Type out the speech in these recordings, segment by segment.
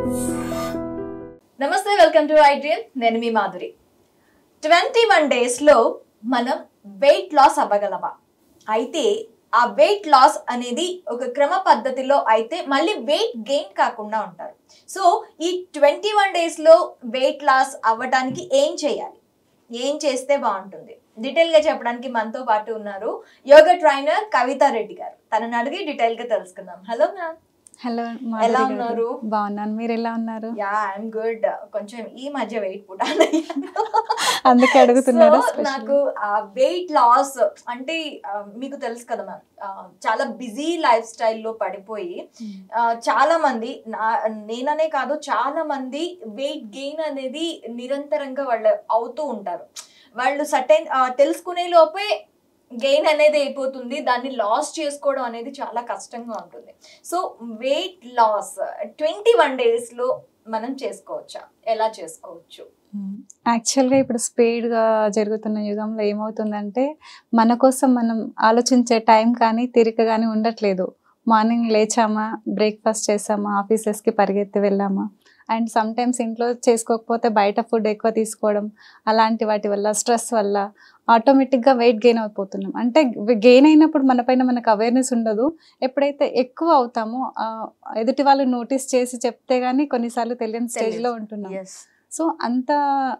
నమస్తే welcome to I dream నేను మీ Madhuri twenty one డేస్లో మనం వెయిట్ లాస్ అవ్వగలమా అయితే ఆ వెయిట్ లాస్ అనేది ఒక క్రమ పద్ధతిలో అయితే మళ్ళీ వెయిట్ గెయిన్ కాకుండా ఉంటారు సో ఈ ట్వంటీ వన్ డేస్లో వెయిట్ లాస్ అవ్వడానికి ఏం చేయాలి ఏం చేస్తే బాగుంటుంది డీటెయిల్గా చెప్పడానికి మనతో పాటు ఉన్నారు యోగా ట్రైనర్ కవిత రెడ్డి గారు తనని అడిగి డీటెయిల్గా తెలుసుకుందాం హలో మ్యామ్ హలో ఎలా ఉన్నారు? బాగున్నాను మీరు ఎలా ఉన్నారు యా ఐఎమ్ గుడ్ కొంచెం ఈ మధ్య వెయిట్ పుట్ అందుకే అడుగుతున్నారా So, special? నాకు వెయిట్ లాస్ అంటే ఆ, మీకు తెలుసు కదా మ్యామ్ చాలా బిజీ లైఫ్ స్టైల్లో పడిపోయి ఆ, చాలా మంది నా- నేననే కాదు చాలా మంది వెయిట్ గెయిన్ అనేది నిరంతరంగా వాళ్ళు అవుతూ ఉంటారు వాళ్ళు సర్టెన్ తెలుసుకునే లోపే గెయిన్ అనేది అయిపోతుంది దాన్ని లాస్ చేసుకోవడం అనేది చాలా కష్టంగా ఉంటుంది so weight loss twenty one డేస్లో మనం చేసుకోవచ్చా ఎలా చేసుకోవచ్చు మ్మ్. యాక్చువల్గా ఇప్పుడు స్పీడ్గా జరుగుతున్న యుగంలో ఏమవుతుందంటే మన కోసం మనం ఆలోచించే టైం కానీ తీరిక కానీ ఉండట్లేదు మార్నింగ్ లేచామా బ్రేక్ఫాస్ట్ చేసామా ఆఫీసెస్కి పరిగెత్తి వెళ్ళామా అండ్ సమ్ టైమ్స్ ఇంట్లో చేసుకోకపోతే బయట ఫుడ్ ఎక్కువ తీసుకోవడం అలాంటి వాటి వల్ల స్ట్రెస్ వల్ల ఆటోమేటిక్గా వెయిట్ గెయిన్ అయిపోతున్నాం అంటే గెయిన్ అయినప్పుడు మన పైన మనకు అవేర్నెస్ ఉండదు ఎప్పుడైతే ఎక్కువ అవుతామో ఆ, ఎదుటి వాళ్ళు నోటీస్ చేసి చెప్తే గానీ కొన్నిసార్లు తెలియని స్టేజ్లో ఉంటున్నాం సో అంత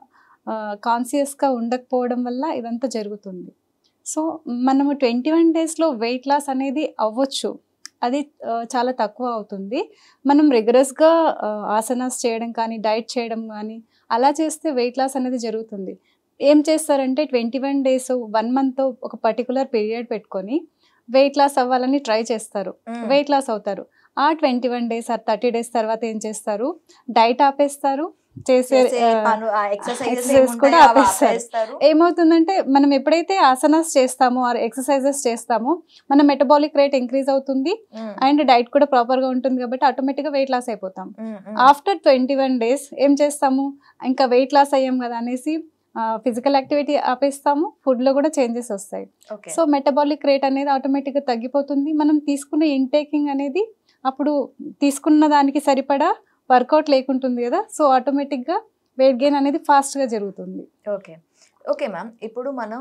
కాన్షియస్గా ఉండకపోవడం వల్ల ఇదంతా జరుగుతుంది సో మనము ట్వంటీ వన్ డేస్లో వెయిట్ లాస్ అనేది అవ్వచ్చు అది ఆ, చాలా తక్కువ అవుతుంది మనం రెగ్యులర్స్గా ఆసనాస్ చేయడం కానీ డైట్ చేయడం కానీ అలా చేస్తే వెయిట్ లాస్ అనేది జరుగుతుంది ఏం చేస్తారంటే twenty one days one month ఒక పర్టికులర్ పీరియడ్ పెట్టుకొని వెయిట్ లాస్ అవ్వాలని ట్రై చేస్తారు వెయిట్ లాస్ అవుతారు ఆ ట్వంటీ వన్ డేస్ ఆ థర్టీ డేస్ తర్వాత ఏం చేస్తారు డైట్ ఆపేస్తారు చేసే ఆ, exercise కూడా ఆపేస్తారు. ఏమవుతుందంటే మనం ఎప్పుడైతే ఆసనాస్ చేస్తామో ఆర్ ఎక్సర్సైజెస్ చేస్తామో మన మెటబాలిక్ రేట్ ఇంక్రీజ్ అవుతుంది అండ్ డైట్ కూడా ప్రాపర్గా ఉంటుంది కాబట్టి ఆటోమేటిక్గా వెయిట్ లాస్ అయిపోతాం ఆఫ్టర్ ట్వంటీ వన్ డేస్ ఏం చేస్తాము ఇంకా వెయిట్ లాస్ అయ్యాం కదా అనేసి ఫిజికల్ యాక్టివిటీ ఆపేస్తాము ఫుడ్లో కూడా చేంజెస్ వస్తాయి సో మెటబాలిక్ రేట్ అనేది ఆటోమేటిక్గా తగ్గిపోతుంది మనం తీసుకునే ఇంటేకింగ్ అనేది అప్పుడు తీసుకున్న దానికి సరిపడా వర్కౌట్ లేకుంటుంది కదా సో ఆటోమేటిక్గా వెయిట్ గెయిన్ అనేది ఫాస్ట్గా జరుగుతుంది ఓకే ఓకే మ్యామ్ ఇప్పుడు మనం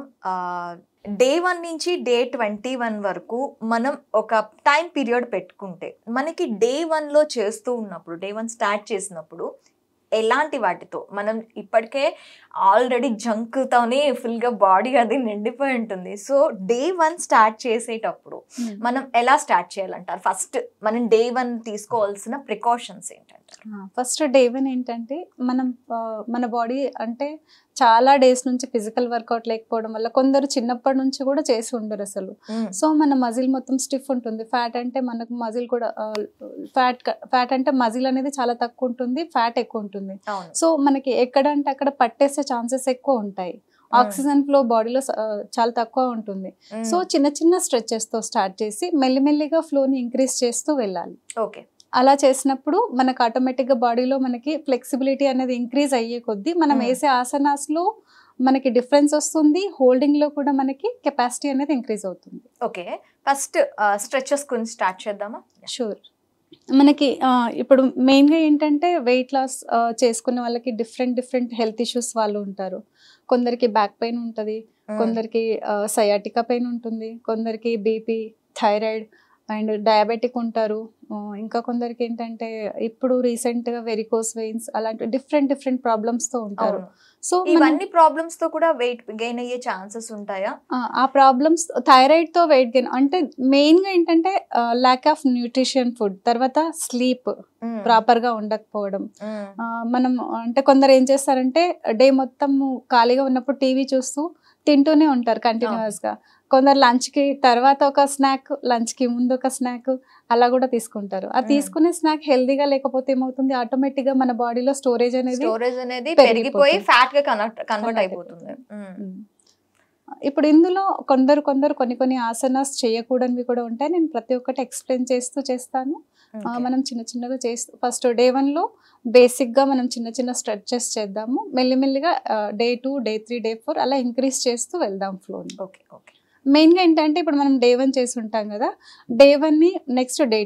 డే వన్ నుంచి డే ట్వంటీ వన్ వరకు మనం ఒక టైం పీరియడ్ పెట్టుకుంటే మనకి డే వన్లో చేస్తూ ఉన్నప్పుడు డే వన్ స్టార్ట్ చేసినప్పుడు ఎలాంటి వాటితో మనం ఇప్పటికే ఆల్రెడీ జంక్తోనే ఫుల్గా బాడీ అది నిండిపోయి ఉంటుంది సో డే వన్ స్టార్ట్ చేసేటప్పుడు మనం ఎలా స్టార్ట్ చేయాలంటారు ఫస్ట్ మనం డే వన్ తీసుకోవాల్సిన ప్రికాషన్స్ ఏంటంటారు ఫస్ట్ డే వన్ ఏంటంటే మనం ఆ, మన బాడీ అంటే చాలా డేస్ నుంచి ఫిజికల్ వర్కౌట్ లేకపోవడం వల్ల కొందరు చిన్నప్పటి నుంచి కూడా చేసి ఉండరు అసలు సో మన మజిల్ మొత్తం స్టిఫ్ ఉంటుంది ఫ్యాట్ అంటే మనకు మజిల్ కూడా ఫ్యాట్ ఫ్యాట్ అంటే మజిల్ అనేది చాలా తక్కువ ఉంటుంది ఫ్యాట్ ఎక్కువ ఉంటుంది అవును సో మనకి ఎక్కడంటే అక్కడ పట్టేసే ఛాన్సెస్ ఎక్కువ ఉంటాయి ఆక్సిజన్ ఫ్లో బాడీలో చాలా తక్కువ ఉంటుంది సో చిన్న చిన్న స్ట్రెచెస్ తో స్టార్ట్ చేసి మెల్లిమెల్లిగా ఫ్లోని ఇంక్రీజ్ చేస్తూ వెళ్ళాలి ఓకే అలా చేసినప్పుడు మనకు ఆటోమేటిక్గా బాడీలో మనకి ఫ్లెక్సిబిలిటీ అనేది ఇంక్రీజ్ అయ్యే కొద్దీ మనం Hmm. వేసే ఆసనాస్లో మనకి డిఫరెన్స్ వస్తుంది హోల్డింగ్ లో కూడా మనకి కెపాసిటీ అనేది ఇంక్రీజ్ అవుతుంది ఓకే ఫస్ట్ స్ట్రెచెస్ గురించి స్టార్ట్ చేద్దామా షూర్ మనకి ఆ, ఇప్పుడు మెయిన్గా ఏంటంటే వెయిట్ లాస్ చేసుకున్న వాళ్ళకి డిఫరెంట్ డిఫరెంట్ హెల్త్ ఇష్యూస్ వాళ్ళు ఉంటారు కొందరికి బ్యాక్ పెయిన్ ఉంటుంది కొందరికి సయాటికా పెయిన్ ఉంటుంది కొందరికి బీపీ థైరాయిడ్ అండ్ డయాబెటిక్ ఉంటారు ఆ, ఇంకా కొందరికి ఏంటంటే ఇప్పుడు రీసెంట్గా వెరికోస్ వెయిన్స్ అలాంటి డిఫరెంట్ డిఫరెంట్ ప్రాబ్లమ్స్తో ఉంటారు అవును. సో ఇవన్నీ ప్రాబ్లమ్స్ తో కూడా వెయిట్ గెయిన్ అయ్యే ఛాన్సెస్ ఉంటాయా ఆ ప్రాబ్లమ్స్ థైరాయిడ్ తో వెయిట్ గెయిన్ అంటే మెయిన్ గా ఏంటంటే ల్యాక్ ఆఫ్ న్యూట్రిషన్ ఫుడ్ తర్వాత స్లీప్ మ్మ్. ప్రాపర్ గా ఉండకపోవడం మ్మ్. ఆ, మనం అంటే కొందరు ఏం చేస్తారంటే డే మొత్తం ఖాళీగా ఉన్నప్పుడు టీవీ చూస్తూ తింటూనే ఉంటారు కంటిన్యూస్ గా కొందరు లంచ్ కి తర్వాత ఒక స్నాక్ లంచ్ కి ముందు ఒక స్నాక్ అలా కూడా తీసుకుంటారు ఆ మ్మ్. తీసుకునే స్నాక్ హెల్దీగా లేకపోతే ఏమవుతుంది ఆటోమేటిక్ గా మన బాడీలో స్టోరేజ్ అనేది స్టోరేజ్ అనేది పెరిగిపోతుంది. పెరిగిపోయి ఫ్యాట్ గా కన్వర్ట్ కన్వర్ట్ Convert అయిపోతుంది మ్మ్. మ్మ్. ఇప్పుడు ఇందులో కొందరు కొందరు కొన్ని కొన్ని ఆసనాస్ చేయకూడనివి కూడా ఉంటాయి నేను ప్రతి ఒక్కటి ఎక్స్ప్లెయిన్ చేస్తూ చేస్తాను ఆ, Okay. మనం చిన్న చిన్నగా చేస్తూ ఫస్ట్ డే వన్లో బేసిక్గా మనం చిన్న చిన్న స్ట్రెచెస్ చేద్దాము మెల్లిమెల్లిగా day two day three day four అలా ఇంక్రీజ్ చేస్తూ వెళ్దాం ఫ్లోని ఓకే ఓకే మెయిన్గా ఏంటంటే ఇప్పుడు మనం డే వన్ చేసి ఉంటాం కదా డే వన్ని నెక్స్ట్ డే టూ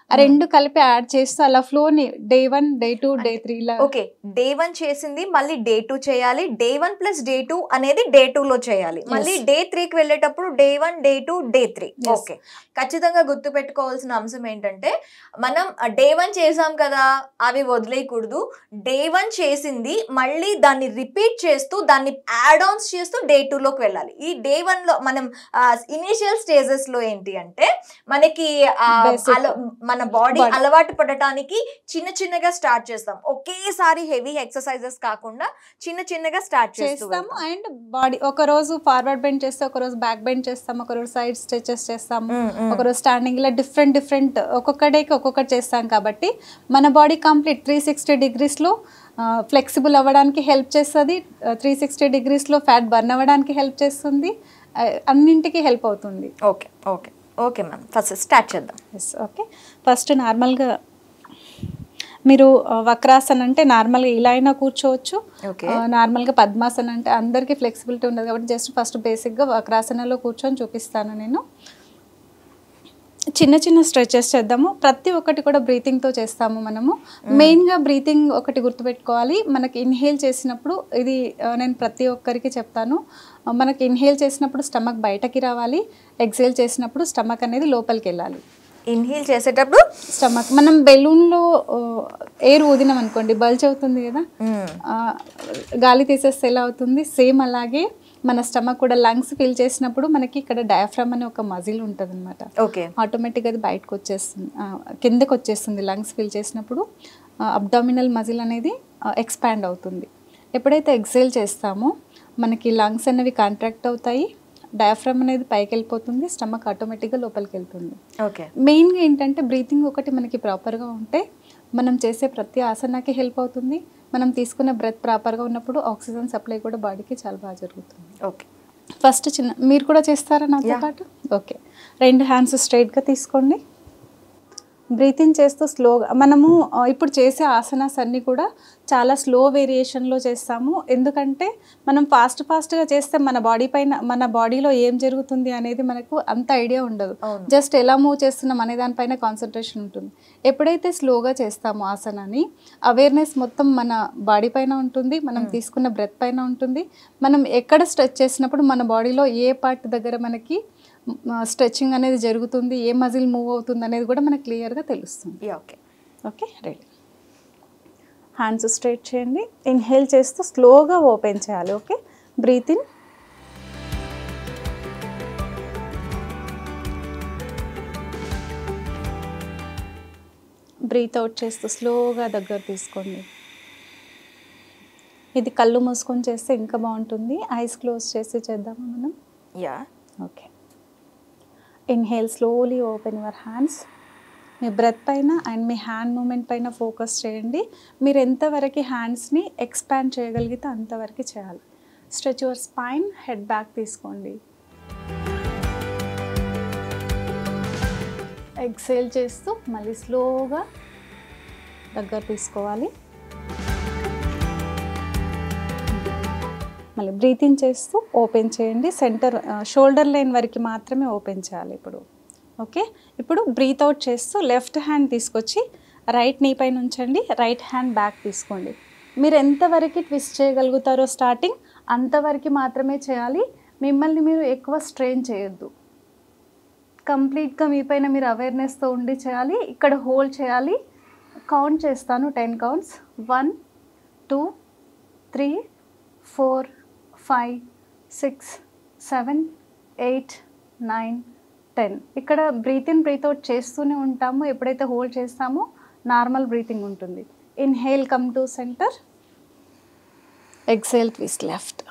ఆ రెండు కలిపి యాడ్ చేస్తూ అలా ఫ్లోని day one day two day three లా ఓకే డే వన్ చేసింది మళ్ళీ డే టూ చేయాలి day one plus day two అనేది డే టూ లో చేయాలి మళ్ళీ డే త్రీకి వెళ్ళేటప్పుడు day one day two day three Yes. Okay ఖచ్చితంగా గుర్తు పెట్టుకోవాల్సిన అంశం ఏంటంటే మనం డే వన్ చేసాం కదా అవి వదిలేయకూడదు డే వన్ చేసింది మళ్ళీ దాన్ని రిపీట్ చేస్తూ దాన్ని యాడ్ ఆన్స్ చేస్తూ డే టూ లోకి వెళ్ళాలి ఈ డే వన్ లో మనం ఇనిషియల్ స్టేజెస్ లో ఏంటి అంటే మనకి ఆ, Basic. అల- మన బాడీ Body. అలవాటు పడటానికి చిన్న చిన్నగా స్టార్ట్ చేస్తాం ఒకేసారి హెవీ ఎక్సర్సైజెస్ కాకుండా చిన్న చిన్నగా స్టార్ట్ చేస్తూ చేస్తాము వెళ్తాం. అండ్ బాడీ ఒక రోజు ఫార్వర్డ్ బెండ్ చేస్తే ఒక రోజు బ్యాక్ బెండ్ చేస్తాము ఒక రోజు సైడ్ స్ట్రెచెస్ చేస్తాము ఉమ్, ఉమ్. ఒక రోజు స్టాండింగ్ ఇలా డిఫరెంట్ డిఫరెంట్ ఒక్కొక్క డేకి ఒక్కొక్కటి చేస్తాం కాబట్టి మన బాడీ కంప్లీట్ త్రీ సిక్స్టీ డిగ్రీస్లో ఫ్లెక్సిబుల్ అవ్వడానికి హెల్ప్ చేస్తుంది త్రీ సిక్స్టీ డిగ్రీస్లో ఫ్యాట్ బర్న్ అవ్వడానికి హెల్ప్ చేస్తుంది ఆ, అన్నింటికి హెల్ప్ అవుతుంది okay okay okay ma'am first start చేద్దాం ఎస్ ఓకే ఫస్ట్ నార్మల్గా మీరు ఆ, వక్రాసన్ అంటే నార్మల్గా ఇలా అయినా కూర్చోవచ్చు ఓకే ఆ, నార్మల్గా పద్మాసన్ అంటే అందరికీ ఫ్లెక్సిబిలిటీ ఉండదు కాబట్టి జస్ట్ ఫస్ట్ బేసిక్గా వక్రాసనలో కూర్చొని చూపిస్తాను నేను చిన్న చిన్న స్ట్రెచెస్ చేద్దాము ప్రతి ఒక్కటి కూడా బ్రీతింగ్తో చేస్తాము మనము మెయిన్గా బ్రీతింగ్ ఒకటి గుర్తుపెట్టుకోవాలి మనకి ఇన్హేల్ చేసినప్పుడు ఇది ఆ, నేను ప్రతి ఒక్కరికి చెప్తాను ఆ, మనకి ఇన్హేల్ చేసినప్పుడు స్టమక్ బయటకి రావాలి ఎక్సేల్ చేసినప్పుడు స్టమక్ అనేది లోపలికి వెళ్ళాలి ఇన్హీల్ చేసేటప్పుడు స్టమక్ మనం బెలూన్లో ఎయిర్ ఊదినాం అనుకోండి బల్జ్ అవుతుంది కదా ఉమ్, ఆ, గాలి తీసేస్తే ఎలా అవుతుంది సేమ్ అలాగే మన స్టమక్ కూడా లంగ్స్ ఫిల్ చేసినప్పుడు మనకి ఇక్కడ డయాఫ్రామ్ అనే ఒక మజిల్ ఉంటుంది అనమాట ఓకే ఆటోమేటిక్గా అది బయటకు వచ్చేస్తుంది ఆ, కిందకు వచ్చేస్తుంది లంగ్స్ ఫిల్ చేసినప్పుడు అబ్డామినల్ మజిల్ అనేది ఎక్స్పాండ్ అవుతుంది ఎప్పుడైతే ఎక్సేల్ చేస్తామో మనకి లంగ్స్ అనేవి కాంట్రాక్ట్ అవుతాయి డయాఫ్రామ్ అనేది పైకి వెళ్ళిపోతుంది స్టమక్ ఆటోమేటిక్గా లోపలికి వెళ్తుంది ఓకే మెయిన్గా ఏంటంటే బ్రీతింగ్ ఒకటి మనకి ప్రాపర్గా ఉంటే మనం చేసే ప్రతి ఆసనాకి హెల్ప్ అవుతుంది మనం తీసుకునే బ్రెత్ ప్రాపర్గా ఉన్నప్పుడు ఆక్సిజన్ సప్లై కూడా బాడీకి చాలా బాగా జరుగుతుంది ఓకే ఫస్ట్ చిన్న మీరు కూడా చేస్తారా నాతో Yeah. పాటు ఓకే రెండు హ్యాండ్స్ స్ట్రైట్గా తీసుకోండి బ్రీతింగ్ చేస్తూ స్లోగా మనము ఆ, ఇప్పుడు చేసే ఆసనాస్ అన్నీ కూడా చాలా స్లో వేరియేషన్లో చేస్తాము ఎందుకంటే మనం ఫాస్ట్ ఫాస్ట్గా చేస్తే మన బాడీ పైన మన బాడీలో ఏం జరుగుతుంది అనేది మనకు అంత ఐడియా ఉండదు అవును. జస్ట్ ఎలా మూవ్ చేస్తున్నాం అనే దానిపైన కాన్సన్ట్రేషన్ ఉంటుంది ఎప్పుడైతే స్లోగా చేస్తామో ఆసనాన్ని అవేర్నెస్ మొత్తం మన బాడీ పైన ఉంటుంది మనం తీసుకున్న బ్రెత్ పైన ఉంటుంది మనం ఎక్కడ స్ట్రెచ్ చేసినప్పుడు మన బాడీలో ఏ పార్ట్ దగ్గర మనకి స్ట్రెచ్చింగ్ అనేది జరుగుతుంది ఏ మజిల్ మూవ్ అవుతుంది అనేది కూడా మనకు క్లియర్గా తెలుస్తుంది yeah okay okay ready hands straight చేయండి ఇన్హేల్ చేస్తూ స్లోగా ఓపెన్ చేయాలి okay breathe in breathe out చేస్తూ స్లోగా దగ్గర తీసుకోండి ఇది కళ్ళు మూసుకొని చేస్తే ఇంకా బాగుంటుంది ఐస్ క్లోజ్ చేసి చేద్దామా మనం yeah okay inhale slowly open your hands మీ బ్రెత్ పైన అండ్ మీ హ్యాండ్ మూమెంట్ పైన ఫోకస్ చేయండి మీరు ఎంతవరకు హ్యాండ్స్ని ఎక్స్పాండ్ చేయగలిగితే అంతవరకు చేయాలి stretch your spine head back తీసుకోండి ఎక్సేల్ చేస్తూ మళ్ళీ స్లోగా దగ్గర తీసుకోవాలి మళ్ళీ బ్రీతింగ్ చేస్తూ ఓపెన్ చేయండి సెంటర్ షోల్డర్ లైన్ వరకు మాత్రమే ఓపెన్ చేయాలి ఇప్పుడు ఓకే ఇప్పుడు బ్రీత్ అవుట్ చేస్తూ లెఫ్ట్ హ్యాండ్ తీసుకొచ్చి రైట్ నీ పైన ఉంచండి రైట్ హ్యాండ్ బ్యాక్ తీసుకోండి మీరు ఎంతవరకు ట్విస్ట్ చేయగలుగుతారో స్టార్టింగ్ అంతవరకు మాత్రమే చేయాలి మిమ్మల్ని మీరు ఎక్కువ స్ట్రెయిన్ చేయొద్దు కంప్లీట్గా మీ పైన మీరు అవేర్నెస్తో ఉండి చేయాలి ఇక్కడ హోల్డ్ చేయాలి కౌంట్ చేస్తాను ten counts one two three four five six seven eight nine ten ఇక్కడ బ్రీత్ ఇన్ బ్రీత్ అవుట్ చేస్తూనే ఉంటాము ఎప్పుడైతే హోల్డ్ చేస్తామో నార్మల్ బ్రీతింగ్ ఉంటుంది inhale come to centre exhale twist left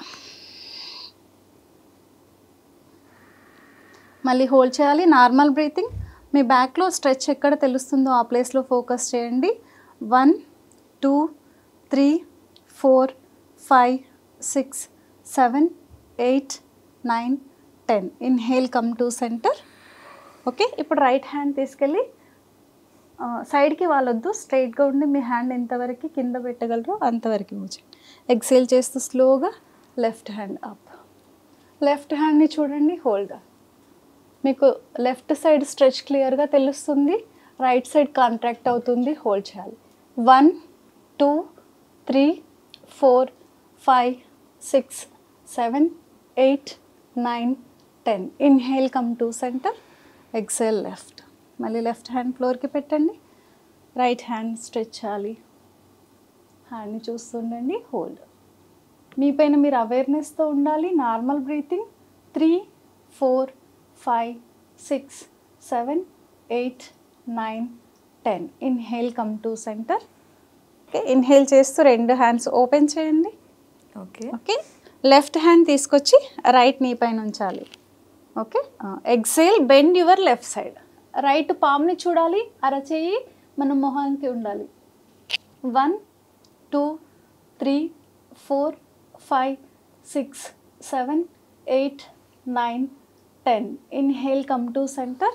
మళ్ళీ హోల్డ్ చేయాలి నార్మల్ బ్రీతింగ్ మీ బ్యాక్లో స్ట్రెచ్ ఎక్కడ తెలుస్తుందో ఆ ప్లేస్లో ఫోకస్ చేయండి one two three four five six seven eight nine ten inhale come to centre okay ఇప్పుడు రైట్ హ్యాండ్ తీసుకెళ్ళి ఆ, సైడ్కి వాళ్ళొద్దు స్ట్రైట్గా ఉండి మీ హ్యాండ్ ఎంతవరకు కింద పెట్టగలరో అంతవరకు మూవ్ చేయండి ఎక్సేల్ చేస్తూ స్లోగా లెఫ్ట్ హ్యాండ్ అప్ లెఫ్ట్ హ్యాండ్ని చూడండి హోల్డ్ మీకు లెఫ్ట్ సైడ్ స్ట్రెచ్ క్లియర్గా తెలుస్తుంది రైట్ సైడ్ కాంట్రాక్ట్ అవుతుంది హోల్డ్ చేయాలి one two three four five six seven eight nine ten inhale come to centre exhale left మళ్ళీ లెఫ్ట్ హ్యాండ్ ఫ్లోర్కి పెట్టండి రైట్ హ్యాండ్ స్ట్రెచ్ చేయాలి హ్యాండ్ని చూస్తుండండి హోల్డ్ మీ పైన మీరు అవేర్నెస్తో ఉండాలి normal breathing three four five six seven eight nine ten inhale come to centre okay inhale చేస్తూ రెండు హ్యాండ్స్ ఓపెన్ చేయండి ఓకే ఓకే లెఫ్ట్ హ్యాండ్ తీసుకొచ్చి రైట్ నీ పైన ఉంచాలి okay exhale bend your left side right పామ్ని చూడాలి అరచేయి మన మొహానికి ఉండాలి one two three four five six seven eight nine ten inhale come to centre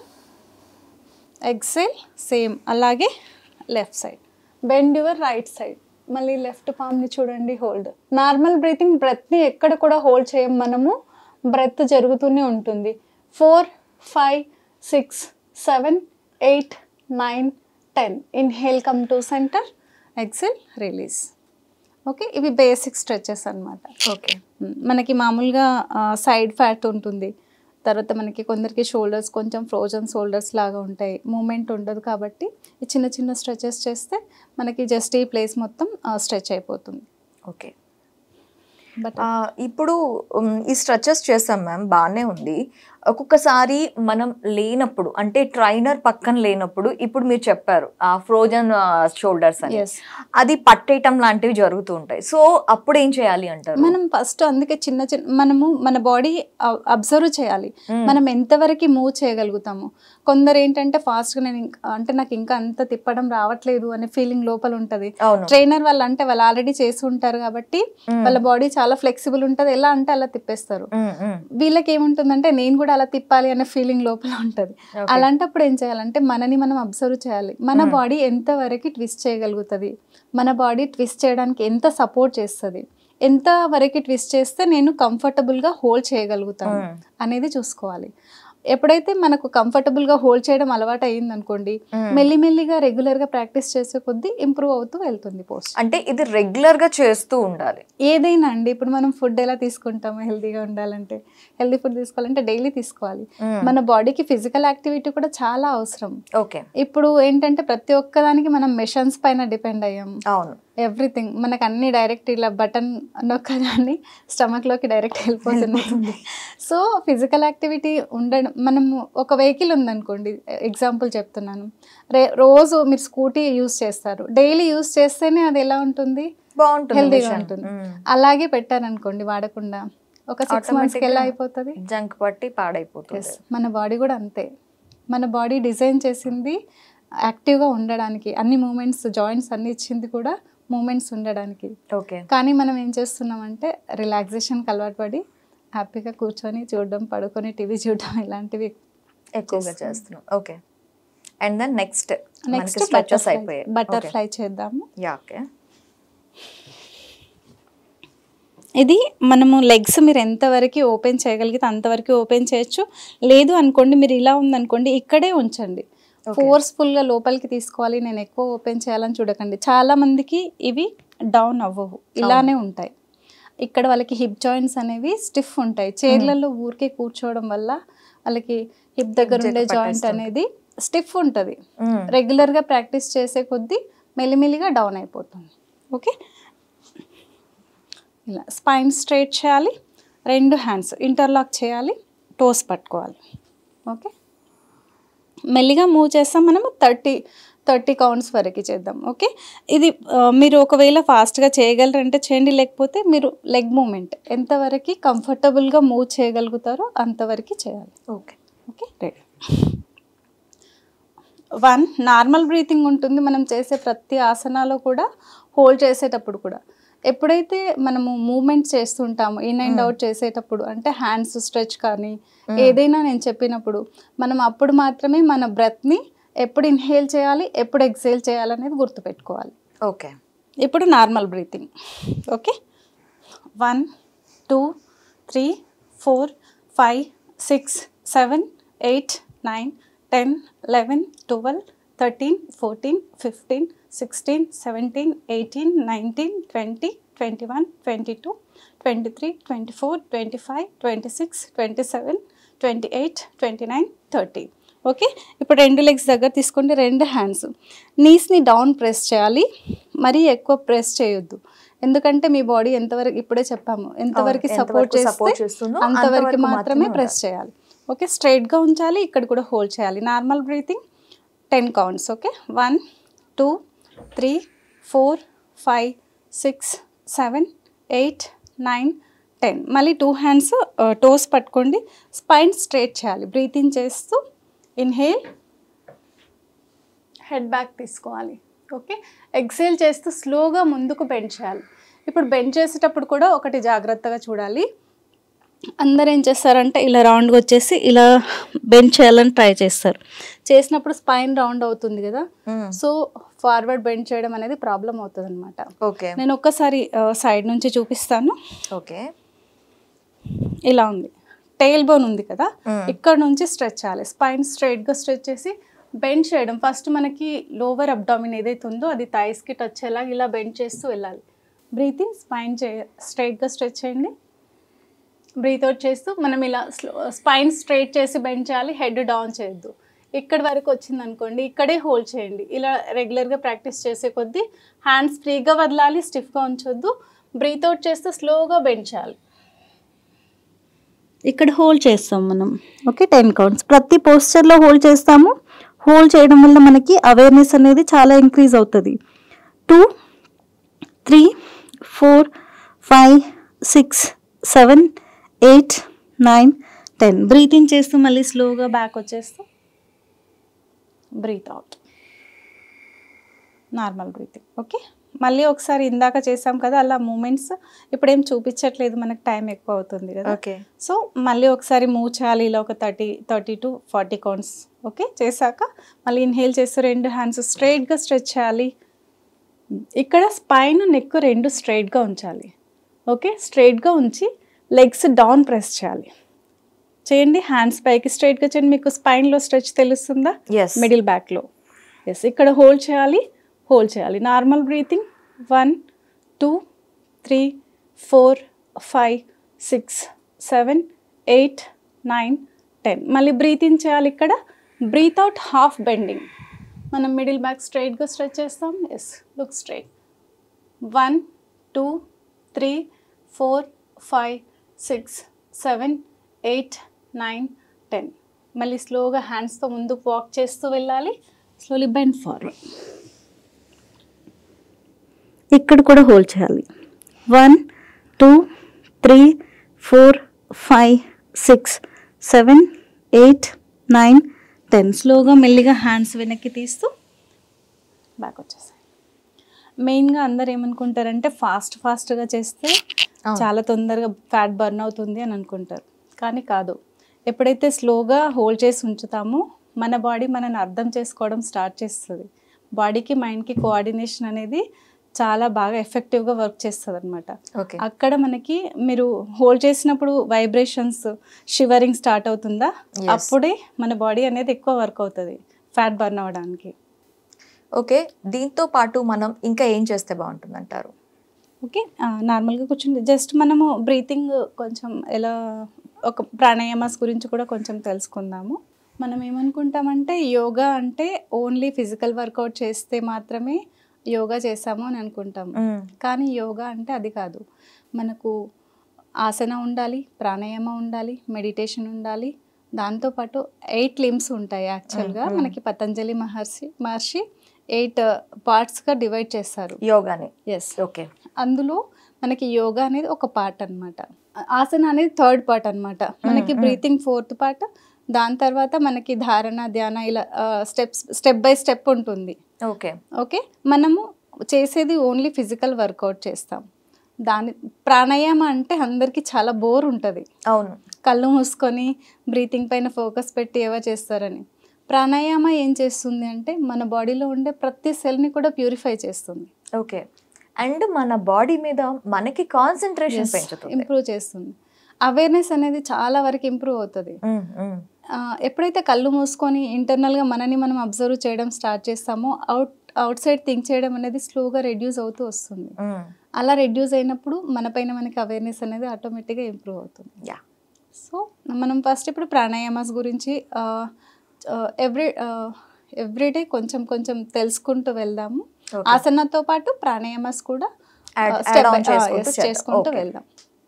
exhale same అలాగే left side bend your right side మళ్ళీ లెఫ్ట్ పామ్ని చూడండి హోల్డ్ నార్మల్ బ్రీతింగ్ బ్రెత్ని ఎక్కడ కూడా హోల్డ్ చేయం మనము బ్రెత్ జరుగుతూనే ఉంటుంది four five six seven eight nine ten inhale come to centre exhale release okay ఇవి బేసిక్ స్ట్రెచెస్ అన్నమాట ఓకే మ్, మనకి మామూలుగా సైడ్ ఫ్యాట్ ఉంటుంది తర్వాత మనకి కొందరికి షోల్డర్స్ కొంచెం ఫ్రోజన్ షోల్డర్స్ లాగా ఉంటాయి మూమెంట్ ఉండదు కాబట్టి ఈ చిన్న చిన్న స్ట్రెచెస్ చేస్తే మనకి జస్ట్ ఈ ప్లేస్ మొత్తం స్ట్రెచ్ అయిపోతుంది ఓకే బట్ ఆ, ఇప్పుడు ఉమ్, ఈ స్ట్రెచెస్ చేస్తాం మ్యామ్ బాగానే ఉంది ఒక్కొక్కసారి మనం లేనప్పుడు అంటే ట్రైనర్ పక్కన లేనప్పుడు ఇప్పుడు మీరు చెప్పారు ఆ ఫ్రోజన్ షోల్డర్స్ అని Yes. అది పట్టేయటం లాంటివి జరుగుతూ ఉంటాయి సో అప్పుడు ఏం చేయాలి అంటారు మనం ఫస్ట్ అందుకే చిన్న చిన్న మనము మన బాడీ అబ్జర్వ్ చేయాలి మ్మ్. మనం ఎంతవరకు మూవ్ చేయగలుగుతాము కొందరు ఏంటంటే ఫాస్ట్గా నేను ఇంకా అంటే నాకు ఇంకా అంత తిప్పడం రావట్లేదు అనే ఫీలింగ్ లోపల ఉంటుంది అవును ట్రైనర్ వాళ్ళు అంటే వాళ్ళు ఆల్రెడీ చేసి ఉంటారు కాబట్టి మ్మ్. వాళ్ళ బాడీ చాలా ఫ్లెక్సిబుల్ ఉంటుంది ఎలా అంటే అలా తిప్పేస్తారు ఉమ్, ఉమ్. వీళ్ళకి ఏముంటుందంటే నేను కూడా అలా తిప్పాలి అనే ఫీలింగ్ లోపల ఉంటుంది Okay. అలాంటప్పుడు ఏం చేయాలంటే మనని మనం అబ్జర్వ్ చేయాలి మన Hmm. బాడీ ఎంత వరకు ట్విస్ట్ చేయగలుగుతుంది మన బాడీ ట్విస్ట్ చేయడానికి ఎంత సపోర్ట్ చేస్తుంది ఎంత వరకు ట్విస్ట్ చేస్తే నేను కంఫర్టబుల్గా హోల్డ్ చేయగలుగుతాను Hmm. అనేది చూసుకోవాలి ఎప్పుడైతే మనకు కంఫర్టబుల్గా హోల్డ్ చేయడం అలవాటు అయ్యింది అనుకోండి Hmm. మెల్లిమెల్లిగా రెగ్యులర్గా ప్రాక్టీస్ చేసే కొద్దీ ఇంప్రూవ్ అవుతూ వెళ్తుంది పోస్ట్ అంటే ఇది రెగ్యులర్ గా చేస్తూ ఉండాలి ఏదైనా అండి ఇప్పుడు మనం ఫుడ్ ఎలా తీసుకుంటాము హెల్తీగా ఉండాలంటే హెల్తీ ఫుడ్ తీసుకోవాలంటే డైలీ తీసుకోవాలి ఉమ్. మన బాడీకి ఫిజికల్ యాక్టివిటీ కూడా చాలా అవసరం ఓకే ఇప్పుడు ఏంటంటే ప్రతి ఒక్కదానికి మనం మెషన్స్ పైన డిపెండ్ అయ్యాం అవును ఎవ్రీథింగ్ మనకు అన్ని డైరెక్ట్ ఇలా బటన్ నొక్కగానే స్టమక్లోకి డైరెక్ట్ వెళ్ళిపోతుంది సో ఫిజికల్ యాక్టివిటీ ఉండడం మనం ఒక వెహికల్ ఉందనుకోండి ఎగ్జాంపుల్ చెప్తున్నాను రే రోజు మీరు స్కూటీ యూస్ చేస్తారు డైలీ యూస్ చేస్తేనే అది ఎలా ఉంటుంది బాగుంటుంది హెల్తీగా mission. ఉంటుంది ఉమ్. అలాగే పెట్టారనుకోండి వాడకుండా ఒక సిక్స్ మంత్స్కి ఎలా Automatic గా అయిపోతుంది జంక్ పట్టి పాడైపోతుంది ఎస్ మన బాడీ కూడా అంతే మన బాడీ డిజైన్ చేసింది యాక్టివ్గా ఉండడానికి అన్ని మూమెంట్స్ జాయింట్స్ అన్ని ఇచ్చింది కూడా మూమెంట్స్ ఉండడానికి ఓకే కానీ మనం ఏం చేస్తున్నామంటే రిలాక్సేషన్కి అలవాటు పడి హ్యాపీగా కూర్చొని చూడడం పడుకొని టీవీ చూడడం ఇలాంటివి ఎక్కువగా చేస్తున్నాం. చేస్తున్నాం okay and then next next stretches butterfly అయిపోయాయి బటర్ఫ్లై చేద్దాము యా ఓకే ఇది మనము లెగ్స్ మీరు ఎంతవరకు ఓపెన్ చేయగలిగితే అంతవరకు ఓపెన్ చేయొచ్చు లేదు అనుకోండి మీరు ఇలా ఉందనుకోండి ఇక్కడే ఉంచండి Okay. ఫోర్స్ఫుల్గా లోపలికి తీసుకోవాలి నేను ఎక్కువ ఓపెన్ చేయాలని చూడకండి చాలా మందికి ఇవి డౌన్ అవ్వవు ఇలానే ఉంటాయి ఇక్కడ వాళ్ళకి హిప్ జాయింట్స్ అనేవి స్టిఫ్ ఉంటాయి చైర్లలో ఊరికే కూర్చోవడం వల్ల వాళ్ళకి హిప్ దగ్గర Hip ఉండే దగ్గర జాయింట్ పట్టేస్తుంది. అనేది స్టిఫ్ ఉంటుంది రెగ్యులర్గా ప్రాక్టీస్ చేసే కొద్దీ మెల్లిమెల్లిగా డౌన్ అయిపోతుంది ఓకే ఇలా స్పైన్ స్ట్రైట్ చేయాలి రెండు హ్యాండ్స్ ఇంటర్లాక్ చేయాలి టోస్ పట్టుకోవాలి ఓకే మెల్లిగా మూవ్ చేస్తాం మనము థర్టీ థర్టీ కౌంట్స్ వరకు చేద్దాం ఓకే ఇది ఆ, మీరు ఒకవేళ ఫాస్ట్గా చేయగలరంటే చేయండి లేకపోతే మీరు లెగ్ మూమెంట్ ఎంతవరకు కంఫర్టబుల్గా మూవ్ చేయగలుగుతారో అంతవరకు చేయాలి okay okay ready one normal breathing ఉంటుంది మనం చేసే ప్రతి ఆసనాలో కూడా హోల్డ్ చేసేటప్పుడు కూడా ఎప్పుడైతే మనము మూమెంట్ చేస్తుంటామో ఇన్ అండ్ అవుట్ చేసేటప్పుడు అంటే హ్యాండ్స్ స్ట్రెచ్ కానీ ఏదైనా నేను చెప్పినప్పుడు మనం అప్పుడు మాత్రమే మన బ్రెత్ని ఎప్పుడు ఇన్హేల్ చేయాలి ఎప్పుడు ఎక్సేల్ చేయాలనేది గుర్తుపెట్టుకోవాలి ఓకే ఇప్పుడు normal breathing okay one two three four five six seven eight nine ten eleven twelve thirteen fourteen fifteen sixteen seventeen eighteen nineteen twenty twenty one twenty two twenty three twenty four twenty five twenty six twenty seven twenty eight twenty nine thirty okay ఇప్పుడు రెండు legs దగ్గర తీసుకుంటే రెండు hands నీస్ని down press చేయాలి మరీ ఎక్కువ press చేయొద్దు ఎందుకంటే మీ బాడీ ఎంతవరకు ఇప్పుడే చెప్పాము ఎంతవరకు అవును, సపోర్ట్ ఎంతవరకు support చేస్తే చేస్తుందో అంతవరకు అంతవరకు మాత్రమే మాత్రమే ప్రెస్ చేయాలి ఓకే స్ట్రైట్గా ఉంచాలి ఇక్కడ కూడా హోల్డ్ చేయాలి normal breathing ten counts okay one two three four five six seven eight nine ten మళ్ళీ టూ హ్యాండ్స్ టోస్ పట్టుకోండి స్పైన్ స్ట్రైట్ చేయాలి బ్రీతింగ్ చేస్తూ ఇన్హేల్ హెడ్ బ్యాక్ తీసుకోవాలి ఓకే ఎక్సేల్ చేస్తూ స్లోగా ముందుకు బెండ్ చేయాలి ఇప్పుడు బెండ్ చేసేటప్పుడు కూడా ఒకటి జాగ్రత్తగా చూడాలి అందరు ఏం చేస్తారంటే ఇలా రౌండ్గా వచ్చేసి ఇలా బెండ్ చేయాలని ట్రై చేస్తారు చేసినప్పుడు స్పైన్ రౌండ్ అవుతుంది కదా సో ఫార్వర్డ్ బెండ్ చేయడం అనేది ప్రాబ్లం అవుతుంది అనమాట ఓకే నేను ఒక్కసారి సైడ్ నుంచి చూపిస్తాను ఓకే ఇలా ఉంది టైల్ బోన్ ఉంది కదా Mm. ఇక్కడ నుంచి స్ట్రెచ్ చేయాలి స్పైన్ స్ట్రైట్గా స్ట్రెచ్ చేసి బెండ్ చేయడం ఫస్ట్ మనకి లోవర్ అబ్డామిన్ ఏదైతే ఉందో అది థైస్కి టచ్ అయ్యేలా ఇలా బెండ్ చేస్తూ వెళ్ళాలి బ్రీతింగ్ స్పైన్ చే స్ట్రైట్గా స్ట్రెచ్ చేయండి బ్రీత్ అవుట్ చేస్తూ మనం ఇలా స్లో స్పైన్ స్ట్రైట్ చేసి బెండ్ చేయాలి హెడ్ డౌన్ చేయొద్దు ఇక్కడ వరకు వచ్చింది అనుకోండి ఇక్కడే హోల్డ్ చేయండి ఇలా రెగ్యులర్గా ప్రాక్టీస్ చేసే కొద్దీ హ్యాండ్స్ ఫ్రీగా వదలాలి స్టిఫ్గా ఉంచొద్దు బ్రీత్ అవుట్ చేస్తూ స్లోగా బెండ్ చేయాలి ఇక్కడ హోల్డ్ చేస్తాం మనం ఓకే టెన్ కౌంట్స్ ప్రతి పోస్చర్లో హోల్డ్ చేస్తాము హోల్డ్ చేయడం వల్ల మనకి అవేర్నెస్ అనేది చాలా ఇంక్రీజ్ అవుతుంది two three four five six seven eight nine ten breathing చేస్తూ మళ్ళీ స్లోగా బ్యాక్ వచ్చేస్తూ breathe out normal breathing okay మళ్ళీ ఒకసారి ఇందాక చేసాం కదా అలా మూమెంట్స్ ఇప్పుడు ఏం చూపించట్లేదు మనకు టైం ఎక్కువ అవుతుంది కదా ఓకే సో మళ్ళీ ఒకసారి మూవ్ చేయాలి ఇలా ఒక thirty thirty to forty counts okay చేశాక మళ్ళీ ఇన్హేల్ చేస్తూ రెండు హ్యాండ్స్ స్ట్రైట్గా స్ట్రెచ్ చేయాలి ఇక్కడ స్పైన్ నెక్ రెండు స్ట్రైట్గా ఉంచాలి ఓకే స్ట్రైట్గా ఉంచి లెగ్స్ డౌన్ ప్రెస్ చేయాలి చేయండి హ్యాండ్స్ పైకి స్ట్రైట్గా చేయండి మీకు స్పైన్లో స్ట్రెచ్ తెలుస్తుందా ఎస్ మిడిల్ బ్యాక్లో ఎస్ ఇక్కడ హోల్డ్ చేయాలి హోల్డ్ చేయాలి normal breathing one two three four five six seven eight nine ten మళ్ళీ బ్రీతింగ్ చేయాలి ఇక్కడ బ్రీత్ అవుట్ హాఫ్ బెండింగ్ మనం మిడిల్ బ్యాక్ స్ట్రైట్గా స్ట్రెచ్ చేస్తాం yes look straight one two three four five six seven eight nine ten మళ్ళీ స్లోగా హ్యాండ్స్తో ముందుకు walk చేస్తూ వెళ్ళాలి స్లోలీ బెండ్ ఫార్వర్డ్ ఇక్కడ కూడా హోల్డ్ చేయాలి one two three four five six seven eight nine ten స్లోగా మెల్లిగా హ్యాండ్స్ వెనక్కి తీస్తూ బ్యాక్ వచ్చేసాయి మెయిన్గా అందరు ఏమనుకుంటారంటే ఫాస్ట్ ఫాస్ట్గా చేస్తే అవును. చాలా తొందరగా ఫ్యాట్ బర్న్ అవుతుంది అని అనుకుంటారు కానీ కాదు ఎప్పుడైతే స్లోగా హోల్డ్ చేసి ఉంచుతామో మన బాడీ మనని అర్థం చేసుకోవడం స్టార్ట్ చేస్తుంది బాడీకి మైండ్కి కోఆర్డినేషన్ అనేది చాలా బాగా ఎఫెక్టివ్గా వర్క్ చేస్తుంది అనమాట ఓకే అక్కడ మనకి మీరు హోల్డ్ చేసినప్పుడు వైబ్రేషన్స్ షివరింగ్ స్టార్ట్ అవుతుందా Yes. అప్పుడే మన బాడీ అనేది ఎక్కువ వర్క్ అవుతుంది ఫ్యాట్ బర్న్ అవ్వడానికి ఓకే దీంతో పాటు మనం ఇంకా ఏం చేస్తే బాగుంటుంది అంటారు ఓకే నార్మల్గా కూర్చుంది జస్ట్ మనము బ్రీతింగ్ కొంచెం ఎలా ఒక ప్రాణాయామాస్ గురించి కూడా కొంచెం తెలుసుకుందాము మనం ఏమనుకుంటామంటే యోగా అంటే ఓన్లీ ఫిజికల్ వర్కౌట్ చేస్తే మాత్రమే యోగా చేసాము అని అనుకుంటాము కానీ యోగా అంటే అది కాదు మనకు ఆసన ఉండాలి ప్రాణాయామ ఉండాలి మెడిటేషన్ ఉండాలి దాంతోపాటు ఎయిట్ లిమ్స్ ఉంటాయి యాక్చువల్గా మ్మ్. మనకి పతంజలి మహర్షి మహర్షి ఎయిట్ పార్ట్స్గా డివైడ్ చేస్తారు యోగాని ఎస్ ఓకే అందులో మనకి యోగా అనేది ఒక పార్ట్ అన్నమాట ఆసన అనేది థర్డ్ పార్ట్ అన్నమాట మనకి మ్మ్. బ్రీతింగ్ ఫోర్త్ పార్ట్ దాని తర్వాత మనకి ధారణ ధ్యాన ఇలా స్టెప్స్ స్టెప్ బై స్టెప్ ఉంటుంది ఓకే ఓకే మనము చేసేది ఓన్లీ ఫిజికల్ వర్కౌట్ చేస్తాం దాని ప్రాణాయామ అంటే అందరికీ చాలా బోర్ ఉంటుంది అవును కళ్ళు మూసుకొని బ్రీతింగ్ పైన ఫోకస్ పెట్టి ఏవో చేస్తారని ప్రాణాయామ ఏం చేస్తుంది అంటే మన బాడీలో ఉండే ప్రతి సెల్ని కూడా ప్యూరిఫై చేస్తుంది ఓకే అండ్ మన బాడీ మీద మనకి కాన్సన్ట్రేషన్ పెంచుతుంది ఇంప్రూవ్ చేస్తుంది అవేర్నెస్ అనేది చాలా వరకు ఇంప్రూవ్ అవుతుంది మ్మ్, మ్మ్. ఆ, ఎప్పుడైతే కళ్ళు మూసుకొని ఇంటర్నల్గా మనని మనం అబ్జర్వ్ చేయడం స్టార్ట్ చేస్తామో అవుట్ అవుట్ సైడ్ థింక్ చేయడం అనేది స్లోగా రెడ్యూస్ అవుతూ వస్తుంది అలా రెడ్యూస్ అయినప్పుడు మన పైన మనకి అవేర్నెస్ అనేది ఆటోమేటిక్గా ఇంప్రూవ్ అవుతుంది యా సో మనం ఫస్ట్ ఇప్పుడు ప్రాణాయామాస్ గురించి ఎవ్రీ ఎవ్రీడే కొంచెం కొంచెం తెలుసుకుంటూ వెళ్దాము Okay. ఆసనాతో పాటు ప్రాణాయామాస్ కూడా Add- uh, step add on by- uh, చేసుకుంటూ yes, చేద్దాం. చేసుకుంటూ Okay. వెళ్దాం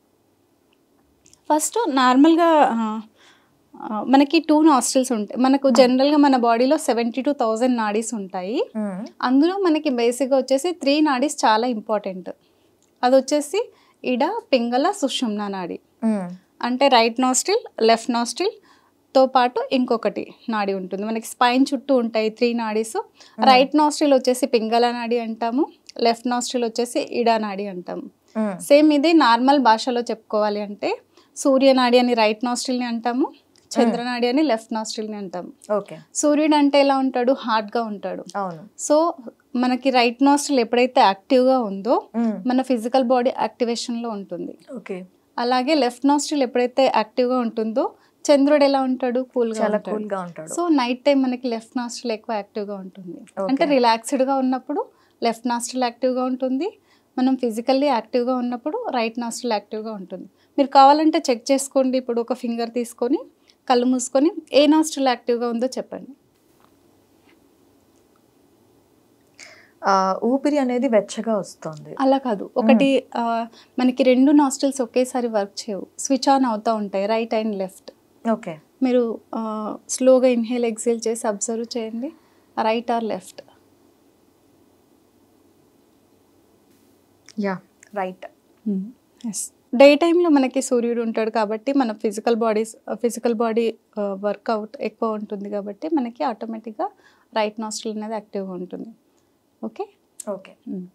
ఫస్ట్ నార్మల్గా మనకి టూ నాస్టిల్స్ ఉంటాయి మనకు జనరల్గా మన బాడీలో సెవెంటీ టూ థౌజండ్ నాడీస్ ఉంటాయి అందులో మనకి బేసిక్గా వచ్చేసి త్రీ నాడీస్ చాలా ఇంపార్టెంట్ అది వచ్చేసి ఇడ పింగళ సుషుమ్న నాడి అంటే రైట్ నాస్టిల్ లెఫ్ట్ నాస్టిల్ తో పాటు ఇంకొకటి నాడి ఉంటుంది మనకి స్పైన్ చుట్టూ ఉంటాయి త్రీ నాడీస్ రైట్ నాస్టిల్ వచ్చేసి పింగళ నాడి అంటాము లెఫ్ట్ నాస్టిల్ వచ్చేసి ఇడా నాడి అంటాము సేమ్ ఇది నార్మల్ భాషలో చెప్పుకోవాలి అంటే సూర్యనాడి అని రైట్ నాస్టిల్ని అంటాము చంద్రనాడి అని లెఫ్ట్ నాస్టిల్ని అంటాము ఓకే సూర్యుడు అంటే ఎలా ఉంటాడు హార్డ్గా ఉంటాడు అవును సో మనకి రైట్ నాస్టిల్ ఎప్పుడైతే యాక్టివ్గా ఉందో Mm. మన ఫిజికల్ బాడీ యాక్టివేషన్లో ఉంటుంది ఓకే అలాగే లెఫ్ట్ నాస్టిల్ ఎప్పుడైతే యాక్టివ్గా ఉంటుందో చంద్రుడు ఎలా ఉంటాడు కూల్గా చాలా ఉంటాడు కూల్ గా ఉంటాడు సో నైట్ టైం మనకి లెఫ్ట్ నాస్టిల్ ఎక్కువ యాక్టివ్గా ఉంటుంది Okay. అంటే రిలాక్స్డ్గా ఉన్నప్పుడు లెఫ్ట్ నాస్టిల్ యాక్టివ్గా ఉంటుంది మనం ఫిజికల్లీ యాక్టివ్గా ఉన్నప్పుడు రైట్ నాస్టిల్ యాక్టివ్గా ఉంటుంది మీరు కావాలంటే చెక్ చేసుకోండి ఇప్పుడు ఒక ఫింగర్ తీసుకొని కళ్ళు మూసుకొని ఏ నాస్టిల్ యాక్టివ్గా ఉందో చెప్పండి ఆ, ఊపిరి అనేది వెచ్చగా వస్తుంది అలా కాదు ఒకటి ఆ, మనకి రెండు నాస్టిల్స్ ఒకేసారి వర్క్ చేయవు స్విచ్ ఆన్ అవుతూ ఉంటాయి రైట్ అండ్ లెఫ్ట్ ఓకే మీరు స్లోగా ఇన్హేల్ ఎక్సేల్ చేసి అబ్జర్వ్ చేయండి right or left yeah right yes day టైంలో మనకి సూర్యుడు ఉంటాడు కాబట్టి మన physical bodies physical body workout ఎక్కువ ఉంటుంది కాబట్టి మనకి ఆటోమేటిక్గా రైట్ నాస్ట్రల్ అనేది యాక్టివ్గా ఉంటుంది ఓకే ఓకే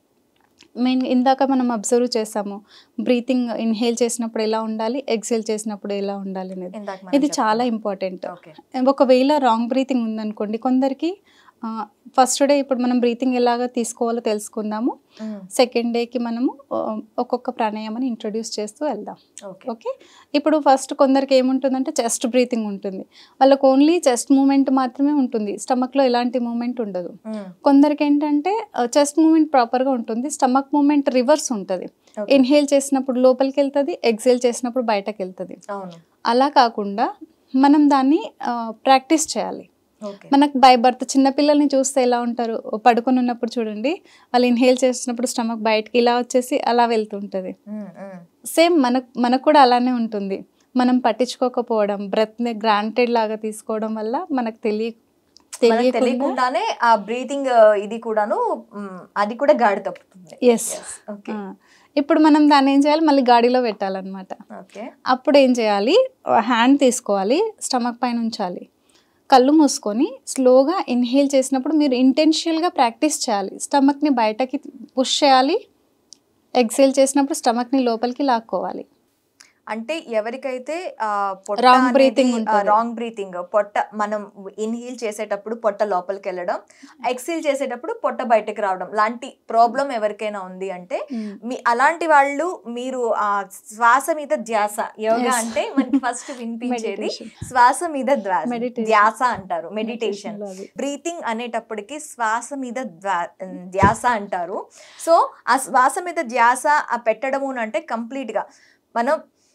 మెయిన్ ఇందాక మనం అబ్జర్వ్ చేసాము బ్రీతింగ్ ఇన్హేల్ చేసినప్పుడు ఎలా ఉండాలి ఎక్సేల్ చేసినప్పుడు ఎలా ఉండాలి అనేది ఇందాక మనం ఇది చాలా చెప్పుకున్నాం. ఇంపార్టెంట్ ఓకే ఒకవేళ రాంగ్ బ్రీతింగ్ ఉందనుకోండి కొందరికి ఫస్ట్ డే ఇప్పుడు మనం బ్రీతింగ్ ఎలాగ తీసుకోవాలో తెలుసుకుందాము సెకండ్ డేకి మనము ఆ, ఒక్కొక్క ప్రాణాయామాన్ని ఇంట్రొడ్యూస్ చేస్తూ వెళ్దాం ఓకే ఓకే ఇప్పుడు ఫస్ట్ కొందరికి ఏముంటుందంటే చెస్ట్ బ్రీతింగ్ ఉంటుంది వాళ్ళకి ఓన్లీ చెస్ట్ మూమెంట్ మాత్రమే ఉంటుంది స్టమక్లో ఎలాంటి మూమెంట్ ఉండదు కొందరికి ఏంటంటే చెస్ట్ మూమెంట్ ప్రాపర్గా ఉంటుంది స్టమక్ మూమెంట్ రివర్స్ ఉంటుంది Okay. ఇన్హేల్ చేసినప్పుడు లోపలికి వెళ్తుంది ఎక్సేల్ చేసినప్పుడు బయటకు వెళ్తుంది అవును అలా కాకుండా మనం దాన్ని ప్రాక్టీస్ చేయాలి ఓకే మనకు బై బర్త్ చిన్నపిల్లల్ని చూస్తే ఎలా ఉంటారు పడుకొని ఉన్నప్పుడు చూడండి వాళ్ళు ఇన్హేల్ చేసినప్పుడు స్టమక్ బయటకి ఇలా వచ్చేసి అలా వెళ్తుంటుంది సేమ్ మనకు మనకు కూడా అలానే ఉంటుంది మనం పట్టించుకోకపోవడం బ్రెత్ని గ్రాంటెడ్ లాగా తీసుకోవడం వల్ల మనకు తెలియ మనకు తెలియకుండా తెలియకుండానే ఆ బ్రీతింగ్ ఇది కూడాను మ్, అది కూడా గాడి తప్పుతుంది ఎస్ ఓకే ఇప్పుడు మనం దాన్ని ఏం చేయాలి మళ్ళీ గాడిలో పెట్టాలన్నమాట ఓకే అప్పుడు ఏం చేయాలి హ్యాండ్ తీసుకోవాలి స్టమక్ పైన ఉంచాలి కళ్ళు మూసుకొని స్లోగా ఇన్హేల్ చేసినప్పుడు మీరు ఇంటెన్షియల్గా ప్రాక్టీస్ చేయాలి స్టమక్ని బయటకి పుష్ చేయాలి ఎక్సేల్ చేసినప్పుడు స్టమక్ని లోపలికి లాక్కోవాలి అంటే ఎవరికైతే ఆ, పొట్ట Wrong breathing ఉంటుంది. రాంగ్ బ్రీతింగ్ పొట్ట మనం ఇన్హీల్ చేసేటప్పుడు పొట్ట లోపలికి వెళ్ళడం ఎక్సీల్ చేసేటప్పుడు పొట్ట బయటకు రావడం లాంటి ప్రాబ్లం ఎవరికైనా ఉంది అంటే మీ అలాంటి వాళ్ళు మీరు ఆ శ్వాస మీద ధ్యాస యోగా Yes. అంటే మనకి ఫస్ట్ వినిపించేది Meditation. శ్వాస మీద ధ్వా- Meditation. ధ్యాస అంటారు మెడిటేషన్ Meditation లో అది. బ్రీతింగ్ అనేటప్పటికి శ్వాస మీద ధ్వా- ధ్యాస అంటారు సో ఆ శ్వాస మీద ధ్యాస ఆ పెట్టడము అంటే కంప్లీట్ గా మనం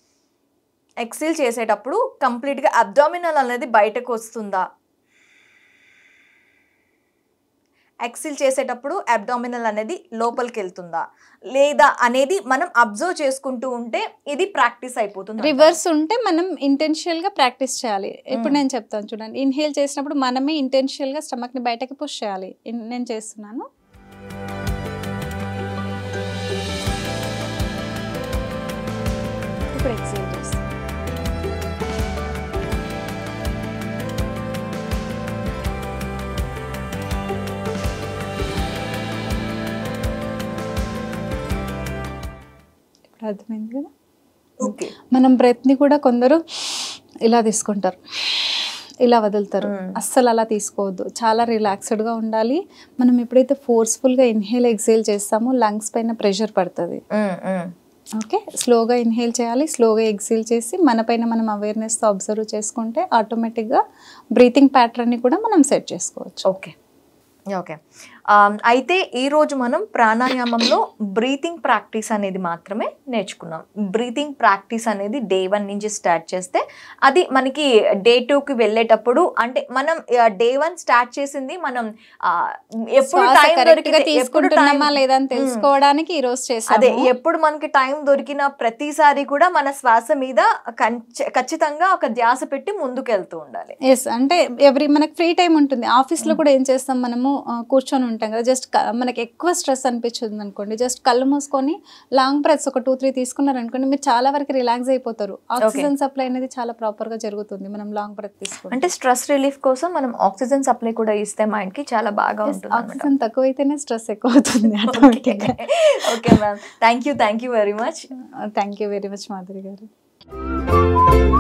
ఎక్సిల్ చేసేటప్పుడు కంప్లీట్ గా అబ్డామినల్ అనేది బయటకు వస్తుందా ఎక్సిల్ చేసేటప్పుడు అబ్డామినల్ అనేది లోపలికి వెళ్తుందా లేదా అనేది మనం అబ్జర్వ్ చేసుకుంటూ ఉంటే ఇది ప్రాక్టీస్ అయిపోతుంది అంటారు. రివర్స్ ఉంటే మనం ఇంటెన్షియల్ గా ప్రాక్టీస్ చేయాలి ఇప్పుడు Mm. నేను చెప్తాను చూడండి ఇన్హేల్ చేసినప్పుడు మనమే ఇంటెన్షియల్ గా స్టమక్ ని బయటకి పుష్ చేయాలి ఇన్- నేను చేస్తున్నాను ఇప్పుడు ఎక్సేల్ చేస్తాను ఇప్పుడు అర్థమైంది కదా ఓకే మనం బ్రెత్ని కూడా కొందరు ఇలా తీసుకుంటారు ఇలా వదులుతారు Mm. అస్సలు అలా తీసుకోవద్దు చాలా రిలాక్స్డ్గా ఉండాలి మనం ఎప్పుడైతే ఫోర్స్ఫుల్గా ఇన్హేల్ ఎక్సేల్ చేస్తామో లంగ్స్ పైన ప్రెషర్ పడుతుంది ఓకే స్లోగా ఇన్హేల్ చేయాలి స్లోగా ఎక్సేల్ చేసి మన పైన మనం అవేర్నెస్తో అబ్జర్వ్ చేసుకుంటే ఆటోమేటిక్గా బ్రీతింగ్ ప్యాటర్న్ని కూడా మనం సెట్ చేసుకోవచ్చు ఓకే ఓకే అయితే ఈరోజు మనం ప్రాణాయామంలో బ్రీతింగ్ ప్రాక్టీస్ అనేది మాత్రమే నేర్చుకున్నాం బ్రీతింగ్ ప్రాక్టీస్ అనేది డే వన్ నుంచి స్టార్ట్ చేస్తే అది మనకి డే టూకి వెళ్ళేటప్పుడు అంటే మనం డే వన్ స్టార్ట్ చేసింది మనం ఆ, ఎప్పుడు శ్వాస టైం correct గా దొరికితే ఎప్పుడు తీసుకుంటున్నామా time- లేదా అని మ్మ్. తెలుసుకోవడానికి ఈ రోజు అదే చేసాము ఎప్పుడు మనకి టైం దొరికిన ప్రతిసారి కూడా మన శ్వాస మీద కంచ- ఖచ్చితంగా ఒక ధ్యాస పెట్టి ముందుకు వెళ్తూ ఉండాలి ఎస్ అంటే ఎవ్రీ మనకి ఫ్రీ టైం ఉంటుంది ఆఫీస్ లో కూడా ఏం చేస్తాం మనము ఆ, కూర్చొని ఉంటాం కదా జస్ట్ మనకి ఎక్కువ స్ట్రెస్ అనిపించింది అనుకోండి జస్ట్ కళ్ళు మూసుకొని లాంగ్ బ్రెత్స్ ఒక టూ త్రీ తీసుకున్నారు అనుకోండి మీరు చాలా వరకు రిలాక్స్ అయిపోతారు ఆక్సిజన్ సప్లై అనేది చాలా ప్రాపర్ గా జరుగుతుంది మనం లాంగ్ బ్రెత్ తీసుకుంటే అంటే స్ట్రెస్ రిలీఫ్ కోసం మనం ఆక్సిజన్ సప్లై కూడా ఇస్తే మైండ్ కి చాలా బాగా ఉంటుంది అన్నమాట. ఆక్సిజన్ తక్కువైతేనే స్ట్రెస్ ఎక్కువ అవుతుంది ఆటోమేటిక్గా okay ma'am thank you thank you very much thank you very much Madhuri గారు